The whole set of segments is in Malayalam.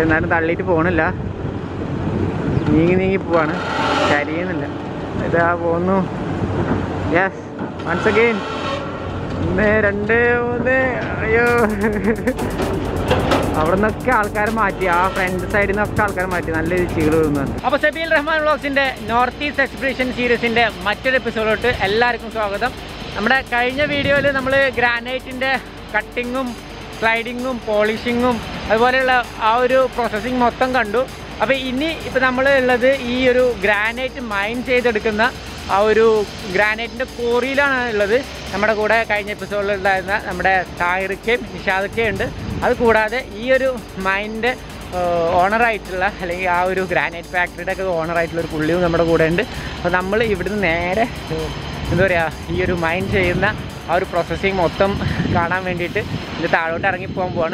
പക്ഷെ എന്നാലും തള്ളിയിട്ട് പോകണില്ല നീങ്ങി നീങ്ങി പോവാണ് കരിയുന്നില്ല ഇതാ പോന്നു യെസ് വൺസ് അഗെയിൻ ഒന്ന് രണ്ട് മൂന്ന് അയ്യോ അവിടെ നിന്നൊക്കെ ആൾക്കാരെ മാറ്റി ആ ഫ്രണ്ട് സൈഡിൽ നിന്നൊക്കെ ആൾക്കാരെ മാറ്റി നല്ല രീതിയിൽ ചീകൾ വരുന്നുണ്ട് അപ്പോൾ സബീൽ റഹ്മാൻ വ്ളോഗ്സിന്റെ നോർത്ത് ഈസ്റ്റ് എക്സ്പ്രഷൻ സീരീസിന്റെ മറ്റൊരു എപ്പിസോഡിലോട്ട് എല്ലാവർക്കും സ്വാഗതം നമ്മുടെ കഴിഞ്ഞ വീഡിയോയിൽ നമ്മൾ ഗ്രാനൈറ്റിന്റെ കട്ടിങ്ങും സ്ലൈഡിങ്ങും പോളിഷിങ്ങും അതുപോലെയുള്ള ആ ഒരു പ്രോസസ്സിങ് മൊത്തം കണ്ടു അപ്പോൾ ഇനി ഇപ്പോൾ നമ്മൾ ഉള്ളത് ഈ ഒരു ഗ്രാനൈറ്റ് മൈൻ ചെയ്തെടുക്കുന്ന ആ ഒരു ഗ്രാനൈറ്റിൻ്റെ കോറിയിലാണ് ഉള്ളത് നമ്മുടെ കൂടെ കഴിഞ്ഞ എപ്പിസോഡിൽ ഉണ്ടായിരുന്ന നമ്മുടെ താഹിർക്കയും നിഷാദക്കയും ഉണ്ട് അത് കൂടാതെ ഈ ഒരു മൈനിൻ്റെ ഓണറായിട്ടുള്ള അല്ലെങ്കിൽ ആ ഒരു ഗ്രാനൈറ്റ് ഫാക്ടറിയുടെ ഒക്കെ ഓണറായിട്ടുള്ള ഒരു പുള്ളിയും നമ്മുടെ കൂടെ ഉണ്ട് അപ്പോൾ നമ്മൾ ഇവിടുന്ന് നേരെ ഏഹ്, എന്താ പറയുക ഈ ഒരു മൈൻ ചെയ്യുന്ന ആ ഒരു പ്രോസസ്സിങ് മൊത്തം കാണാൻ വേണ്ടിയിട്ട് ഇത് താഴോട്ട് ഇറങ്ങി പോകാൻ പോവാണ്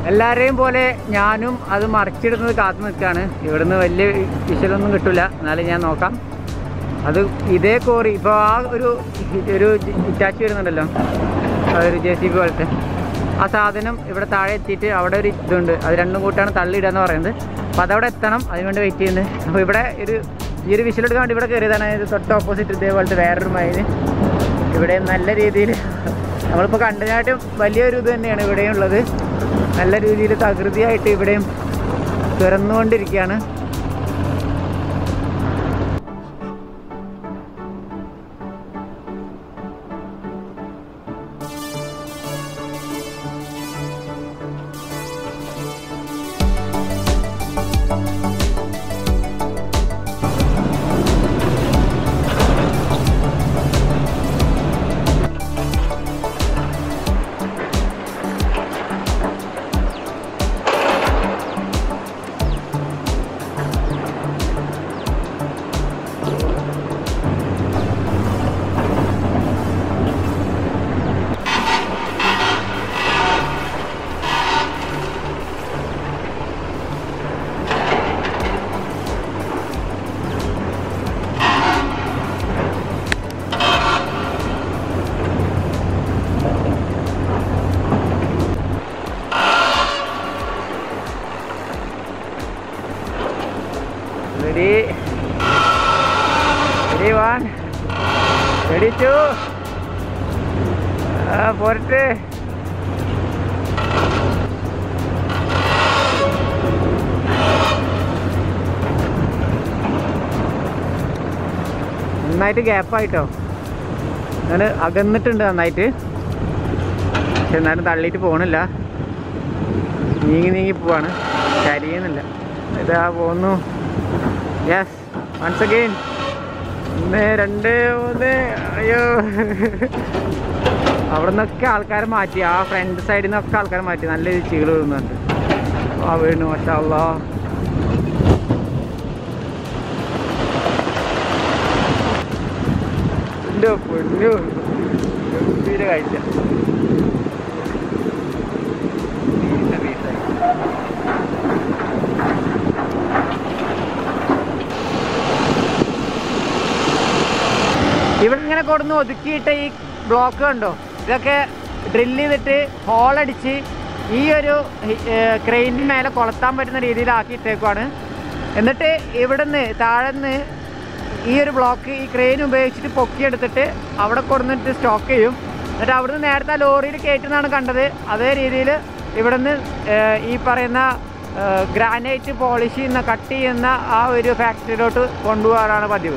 എല്ലാവരെയും പോലെ ഞാനും അത് മറിച്ചിടുന്നത് കാത്തു നിൽക്കുകയാണ് ഇവിടുന്ന് വലിയ വിഷലൊന്നും കിട്ടില്ല എന്നാലും ഞാൻ നോക്കാം അത് ഇതേ കോറി ഇപ്പോൾ ആ ഒരു ഒരു ഇറ്റാച്ചി വരുന്നുണ്ടല്ലോ ആ ഒരു ജെ സി ബി പോലത്തെ ആ സാധനം ഇവിടെ താഴെ എത്തിയിട്ട് അവിടെ ഒരു ഇതുണ്ട് അത് രണ്ടും കൂട്ടാണ് തള്ളിയിടുക എന്ന് പറയുന്നത് അപ്പോൾ അതവിടെ എത്തണം അതിനുവേണ്ടി വെയിറ്റ് ചെയ്യുന്നത് അപ്പോൾ ഇവിടെ ഒരു ഈ ഒരു വിഷലെടുക്കാൻ വേണ്ടി ഇവിടെ കയറിയതാണ് ഇത് തൊട്ട് ഓപ്പോസിറ്റ് ഇതേപോലത്തെ വേറൊരു മൈന് ഇവിടെ നല്ല രീതിയിൽ നമ്മളിപ്പോൾ കണ്ടതിനായിട്ടും വലിയൊരു ഇത് തന്നെയാണ് ഇവിടെയും ഉള്ളത് നല്ല രീതിയിൽ തകൃതിയായിട്ട് ഇവിടെയും തുറന്നുകൊണ്ടിരിക്കുകയാണ് Ready? Ready one? Ready two? Ah, പോരട്ടെ നന്നായിട്ട് ഗ്യാപ്പായിട്ടോ ഞാൻ അകന്നിട്ടുണ്ട് നന്നായിട്ട് പക്ഷെ എന്നാലും തള്ളിയിട്ട് പോകണില്ല നീങ്ങി നീങ്ങി പോവാണ് കരിയുന്നില്ല ഇതാ പോകുന്നു യെസ് വൺസ് അഗെയിൻ ഒന്ന് രണ്ട് മൂന്ന് അയ്യോ അവിടെ നിന്നൊക്കെ ആൾക്കാരെ മാറ്റി ആ ഫ്രണ്ട് സൈഡിൽ നിന്നൊക്കെ ആൾക്കാരെ മാറ്റി നല്ല രീതിയിൽ ചീള് വീഴുന്നുണ്ട് ആ വീണു മാഷാല്ല എൻ്റെ പൊന്നു ഗംഭീര കാഴ്ച വീസ, വീസ. ഇവിടെ ഇങ്ങനെ കൊടുന്ന് ഒതുക്കിയിട്ട ഈ ബ്ലോക്ക് കണ്ടോ ഇതൊക്കെ ഡ്രില്ല് ചെയ്തിട്ട് ഹോളടിച്ച് ഈ ഒരു ക്രെയിനിന് മേലെ കൊളത്താൻ പറ്റുന്ന രീതിയിലാക്കി ഇട്ടേക്കുവാണ് എന്നിട്ട് ഇവിടുന്ന് താഴെന്ന് ഈ ഒരു ബ്ലോക്ക് ഈ ക്രെയിൻ ഉപയോഗിച്ചിട്ട് പൊക്കിയെടുത്തിട്ട് അവിടെ കൊടുന്നിട്ട് സ്റ്റോക്ക് ചെയ്യും എന്നിട്ട് അവിടുന്ന് നേരത്തെ ആ ലോറിയിൽ കയറ്റുന്നതാണ് കണ്ടത് അതേ രീതിയിൽ ഇവിടുന്ന് ഏർ, ഈ പറയുന്ന ഗ്രാനൈറ്റ് പോളിഷ് ചെയ്യുന്ന കട്ട് ചെയ്യുന്ന ആ ഒരു ഫാക്ടറിയിലോട്ട് കൊണ്ടുപോകാനാണ് പതിവ്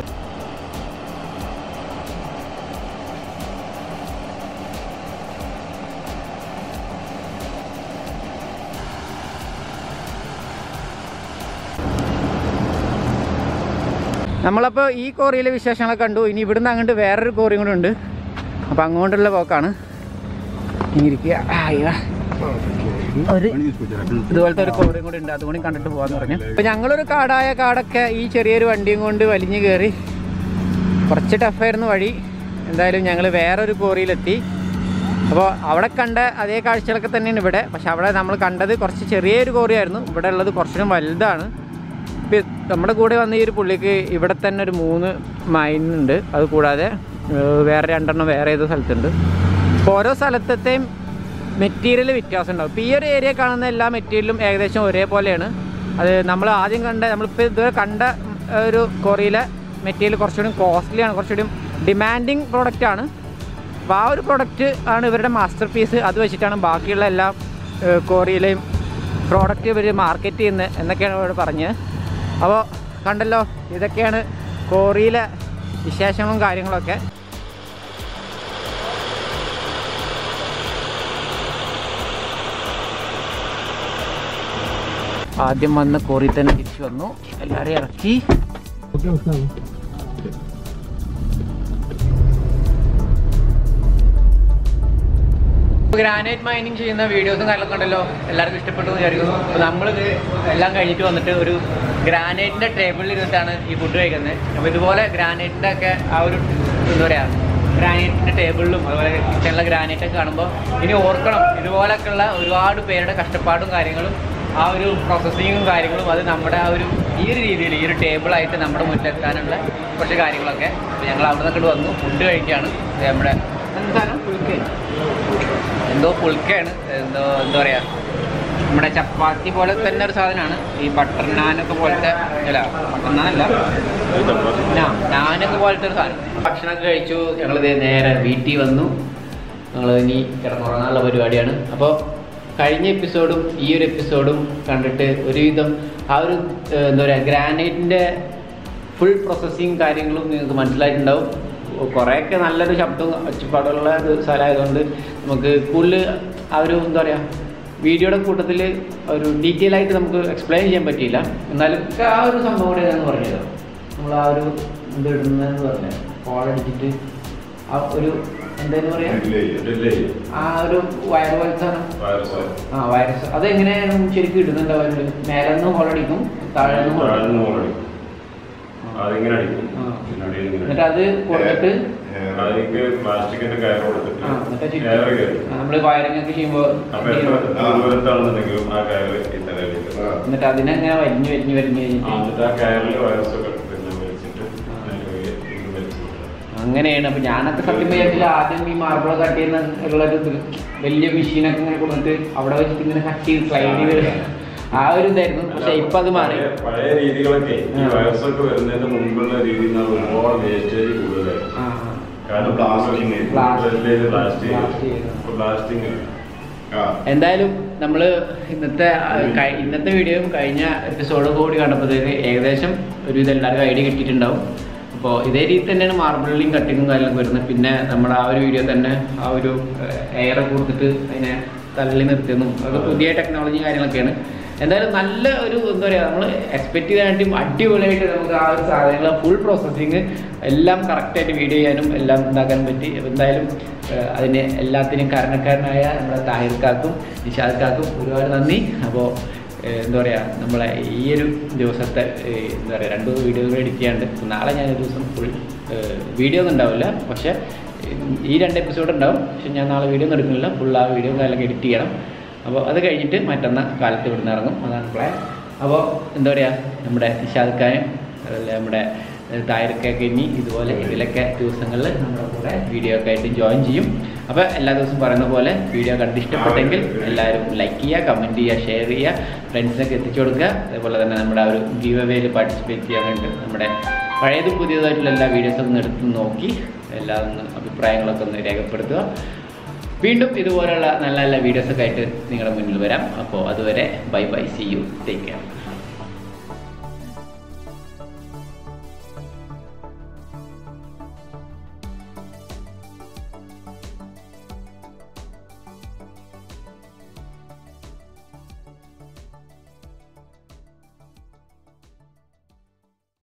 നമ്മളപ്പോൾ ഈ കോറിയിലെ വിശേഷങ്ങളൊക്കെ കണ്ടു ഇനി ഇവിടുന്ന് അങ്ങോട്ട് വേറൊരു കോറിയും കൂടെ ഉണ്ട് അപ്പോൾ അങ്ങോട്ടുള്ള പോക്കാണ് ഇങ്ങനെ ഇരിക്കുക അയ്യോ ഒരു ഇതുപോലത്തെ ഒരു കോറിയും കൂടി ഉണ്ട് അതുകൂടി കണ്ടിട്ട് പോകാന്ന് പറഞ്ഞു അപ്പോൾ ഞങ്ങളൊരു കാടായ കാടൊക്കെ ഈ ചെറിയൊരു വണ്ടിയും കൊണ്ട് വലിഞ്ഞു കയറി കുറച്ച് ടഫായിരുന്നു വഴി എന്തായാലും ഞങ്ങൾ വേറൊരു കോറിയിലെത്തി അപ്പോൾ അവിടെ കണ്ട അതേ കാഴ്ചകളൊക്കെ തന്നെയാണ് ഇവിടെ പക്ഷെ അവിടെ നമ്മൾ കണ്ടത് കുറച്ച് ചെറിയൊരു കോറിയായിരുന്നു ഇവിടെ ഉള്ളത് കുറച്ചുകൂടി വലുതാണ് ഇപ്പം നമ്മുടെ കൂടെ വന്ന ഈ ഒരു പുള്ളിക്ക് ഇവിടെ തന്നെ ഒരു മൂന്ന് മൈൻ ഉണ്ട് അത് കൂടാതെ ഏർ വേറെ രണ്ടെണ്ണം വേറെ ഏതോ സ്ഥലത്തുണ്ട് അപ്പോൾ ഓരോ സ്ഥലത്തെയും മെറ്റീരിയൽ വ്യത്യാസം ഉണ്ടാവും ഇപ്പോൾ ഈ ഒരു ഏരിയ കാണുന്ന എല്ലാ മെറ്റീരിയലും ഏകദേശം ഒരേപോലെയാണ് അത് നമ്മൾ ആദ്യം കണ്ട നമ്മളിപ്പോൾ ഇതുവരെ കണ്ട ഒരു കൊറിയിലെ മെറ്റീരിയൽ കുറച്ചുകൂടി കോസ്റ്റ്ലിയാണ് കുറച്ചുകൂടി ഡിമാൻഡിങ് പ്രോഡക്റ്റ് ആണ് അപ്പോൾ ആ ഒരു പ്രൊഡക്റ്റ് ആണ് ഇവരുടെ മാസ്റ്റർ പീസ് അത് വെച്ചിട്ടാണ് ബാക്കിയുള്ള എല്ലാ ഏർ, കൊറിയയിലെയും പ്രോഡക്റ്റ് ഇവർ മാർക്കറ്റ് ചെയ്യുന്നത് എന്നൊക്കെയാണ് ഇവരോട് പറഞ്ഞത് അപ്പോൾ കണ്ടല്ലോ ഇതൊക്കെയാണ് കോറിയിലെ വിശേഷങ്ങളും കാര്യങ്ങളൊക്കെ ആദ്യം വന്ന് കോറി തന്നെ തിരിച്ചു വന്നു എല്ലാവരെയും ഇറക്കി ഗ്രാനൈറ്റ് മൈനിങ് ചെയ്യുന്ന വീഡിയോസും കാര്യങ്ങളൊക്കെ ഉണ്ടല്ലോ എല്ലാവർക്കും ഇഷ്ടപ്പെട്ടു എന്ന് വിചാരിക്കുന്നു അപ്പോൾ നമ്മളിത് എല്ലാം കഴിഞ്ഞിട്ട് വന്നിട്ട് ഒരു ഗ്രാനൈറ്റിൻ്റെ ടേബിളിൽ ഇരുന്നിട്ടാണ് ഈ ഫുഡ് കഴിക്കുന്നത് അപ്പോൾ ഇതുപോലെ ഗ്രാനൈറ്റിൻ്റെ ഒക്കെ ആ ഒരു എന്താ പറയുക ഗ്രാനൈറ്റിൻ്റെ ടേബിളിലും അതുപോലെ കിച്ചണിലെ ഗ്രാനൈറ്റൊക്കെ കാണുമ്പോൾ ഇനി ഓർക്കണം ഇതുപോലൊക്കെയുള്ള ഒരുപാട് പേരുടെ കഷ്ടപ്പാടും കാര്യങ്ങളും ആ ഒരു പ്രോസസ്സിങ്ങും കാര്യങ്ങളും അത് നമ്മുടെ ആ ഒരു ഈ ഒരു രീതിയിൽ ഈ ഒരു ടേബിളായിട്ട് നമ്മുടെ മുന്നിലെത്താനുള്ള കുറച്ച് കാര്യങ്ങളൊക്കെ അപ്പോൾ ഞങ്ങൾ അവിടെ നിന്നൊക്കെ വന്നു ഫുഡ് കഴിക്കുകയാണ് ഇത് നമ്മുടെ എന്താണ് പുൽക്കേ എന്തോ പുൽക്കയാണ് എന്തോ എന്താ പറയുക നമ്മുടെ ചപ്പാത്തി പോലെ തന്നെ ഒരു സാധനമാണ് ഈ ബട്ടർ നാനൊക്കെ പോലത്തെ അല്ല ബട്ടർ നാനല്ല നാ- നാനൊക്കെ പോലത്തെ ഒരു സാധനം ഭക്ഷണമൊക്കെ കഴിച്ചു ഞങ്ങളിത് നേരെ വീട്ടിൽ വന്നു ഞങ്ങൾ ഇനി കിടന്നുറങ്ങാനുള്ള പരിപാടിയാണ് അപ്പോൾ കഴിഞ്ഞ എപ്പിസോഡും ഈ ഒരു എപ്പിസോഡും കണ്ടിട്ട് ഒരുവിധം ആ ഒരു ഏഹ്, എന്താ പറയുക ഗ്രാനൈറ്റിൻ്റെ ഫുൾ പ്രോസസ്സിങ് കാര്യങ്ങളും നിങ്ങൾക്ക് മനസ്സിലായിട്ടുണ്ടാവും കുറേയൊക്കെ നല്ലൊരു ശബ്ദവും ഒച്ചപ്പാടുള്ള ഒരു സ്ഥലമായതുകൊണ്ട് നമുക്ക് കൂടുതൽ ആ ഒരു എന്താ പറയുക വീഡിയോയുടെ കൂട്ടത്തിൽ ഒരു ഡീറ്റെയിൽ ആയിട്ട് നമുക്ക് എക്സ്പ്ലെയിൻ ചെയ്യാൻ പറ്റിയില്ല എന്നാലും ആ ഒരു സംഭവം കൂടെ ഞാൻ പറഞ്ഞത് നമ്മൾ ആ ഒരു ഇത് ഇടുന്നതെന്ന് പറഞ്ഞത് കോൾ അടിച്ചിട്ട് ആ ഒരു എന്താന്ന് പറയാ ആ ഒരു വയർ പോലത്തെ സാധനം ആ വൈറസ് അത് എങ്ങനെയാണ് ശരിക്കും ഇടുന്നുണ്ടാവുക മേലെ നിന്ന് ഹോൾ അടിക്കും താഴെ നിന്ന് ഹോൾ അടിക്കും അതിങ്ങനെ അടിക്കും ആ. പിന്നെ അടിയിൽ ഇങ്ങനെ എന്നിട്ട് അത് കൊടുത്തിട്ട് അതിലേക്ക് പ്ലാസ്റ്റിക്കിന്റെ കയർ കൊടുത്തിട്ട് ആ എന്നിട്ട് കയറ് കയറി നമ്മൾ വയറിംഗ് ഒക്കെ ചെയ്യുമ്പോൾ അപ്പൊ എത്ര ദൂരത്താണെന്നുണ്ടെങ്കിലും ആ കയറ് ഇത്തരയിലേക്ക് എന്നിട്ട് അതിനെങ്ങനെ വരിഞ്ഞ് വരിഞ്ഞ് വരിഞ്ഞ് കഴിഞ്ഞിട്ട് എന്നിട്ട് ആ കയറിൽ വൈറസ് ഒക്കെ പിന്നെ വലിച്ചിട്ട് അതിലേക്ക് ഇത് വലിച്ചിട്ട് അങ്ങനെയാണ് അപ്പൊ ഞാനൊക്കെ സത്യം വിചാരിച്ചില്ല ആദ്യം ഈ മാർബിൾ കട്ട് ചെയ്യുന്ന ഉള്ളൊരു ഇത് വലിയ മെഷീനൊക്കെ ഇങ്ങനെ കൊടുത്തിട്ട് അവിടെ വെച്ചിട്ട് ഇങ്ങനെ കട്ട് ചെയ്ത് സ്ലൈഡ് ചെയ്ത് ആ ഒരു ഇതായിരുന്നു പക്ഷെ ഇപ്പൊ അത് മാറി പഴയ- പഴയ രീതികളൊക്കെ ഈ ആ. വൈറസ് ഒക്കെ വരുന്നതിന് മുമ്പുള്ള രീതിയിൽ നിന്ന് ഒരുപാട് വേസ്റ്റേജ് കൂടുതലായിരുന്നു ആ, കാരണം plastic plastic plastic plastic plastic എന്തായാലും നമ്മൾ ഇന്നത്തെ ആ, കഴി- ഇന്നത്തെ വീഡിയോയും കഴിഞ്ഞ എപ്പിസോഡും കൂടി കണ്ടപ്പോഴത്തേക്ക് ഏകദേശം ഒരു ഇത് എല്ലാവർക്കും ഐഡിയ കിട്ടിയിട്ടുണ്ടാവും അപ്പോൾ ഇതേ രീതി തന്നെയാണ് മാർബിളിലും കട്ടിങ്ങും കാര്യങ്ങളൊക്കെ വരുന്നത് പിന്നെ നമ്മുടെ ആ ഒരു വീഡിയോ തന്നെ ആ ഒരു എയർ കൊടുത്തിട്ട് അതിനെ തള്ളി നിർത്തിയെന്നും അത് പുതിയ ടെക്നോളജി കാര്യങ്ങളൊക്കെയാണ് എന്തായാലും നല്ല ഒരു എന്താ പറയുക നമ്മൾ എക്സ്പെക്ട് ചെയ്തായിട്ടും അടിപൊളിയായിട്ട് നമുക്ക് ആ ഒരു സാധനങ്ങൾ ഫുൾ പ്രോസസ്സിങ് എല്ലാം കറക്റ്റായിട്ട് വീഡിയോ ചെയ്യാനും എല്ലാം ഉണ്ടാക്കാനും പറ്റി അപ്പോൾ എന്തായാലും ഏഹ്, അതിന് എല്ലാത്തിനും കാരണക്കാരനായ നമ്മുടെ താഹിർക്കാക്കും നിഷാദ്ക്കാക്കും ഒരുപാട് നന്ദി അപ്പോൾ എന്താ പറയുക നമ്മളെ ഈ ഒരു ദിവസത്തെ ഏഹ്, എന്താ പറയുക രണ്ട് വീഡിയോകൾ എഡിറ്റ് ചെയ്യാണ്ട് ഇപ്പൊ നാളെ ഞാൻ ഒരു ദിവസം ഫുൾ വീഡിയോ ഒന്നും ഉണ്ടാവില്ല പക്ഷേ ഏഹ്, ഈ രണ്ട് എപ്പിസോഡ് ഉണ്ടാവും പക്ഷെ ഞാൻ നാളെ വീഡിയോ ഒന്നും എടുക്കുന്നില്ല ഫുൾ ആ വീഡിയോ കാര്യങ്ങളൊക്കെ എഡിറ്റ് ചെയ്യണം അപ്പോൾ അത് കഴിഞ്ഞിട്ട് മറ്റന്നാ കാലത്ത് ഇവിടുന്ന് ഇറങ്ങും അതാണ് പ്ലാൻ അപ്പോൾ എന്താ പറയുക നമ്മുടെ നിഷാദ്ക്കാനും അതുപോലെ നമ്മുടെ തായർക്കൊക്കെ ഇനി ഇതുപോലെ ഇതിലൊക്കെ ദിവസങ്ങളിൽ നമ്മുടെ കൂടെ വീഡിയോ ഒക്കെ ആയിട്ട് ജോയിൻ ചെയ്യും അപ്പോൾ എല്ലാ ദിവസവും പറയുന്ന പോലെ വീഡിയോ കണ്ട് ഇഷ്ടപ്പെട്ടെങ്കിൽ എല്ലാവരും ലൈക്ക് ചെയ്യുക കമൻറ്റ് ചെയ്യുക ഷെയർ ചെയ്യുക ഫ്രണ്ട്സിനൊക്കെ എത്തിച്ചു കൊടുക്കുക അതേപോലെ തന്നെ നമ്മുടെ ആ ഒരു ഗീവ് അവേയിൽ പാർട്ടിസിപ്പേറ്റ് ചെയ്യാൻ വേണ്ടി നമ്മുടെ പഴയതും പുതിയതായിട്ടുള്ള എല്ലാ വീഡിയോസും ഒന്ന് എടുത്ത് നോക്കി എല്ലാ ഒന്ന് അഭിപ്രായങ്ങളൊക്കെ ഒന്ന് രേഖപ്പെടുത്തുക വീണ്ടും ഇതുപോലുള്ള നല്ല നല്ല വീഡിയോസൊക്കെ ആയിട്ട് നിങ്ങളുടെ മുന്നിൽ വരാം അപ്പോൾ അതുവരെ bye bye see you take care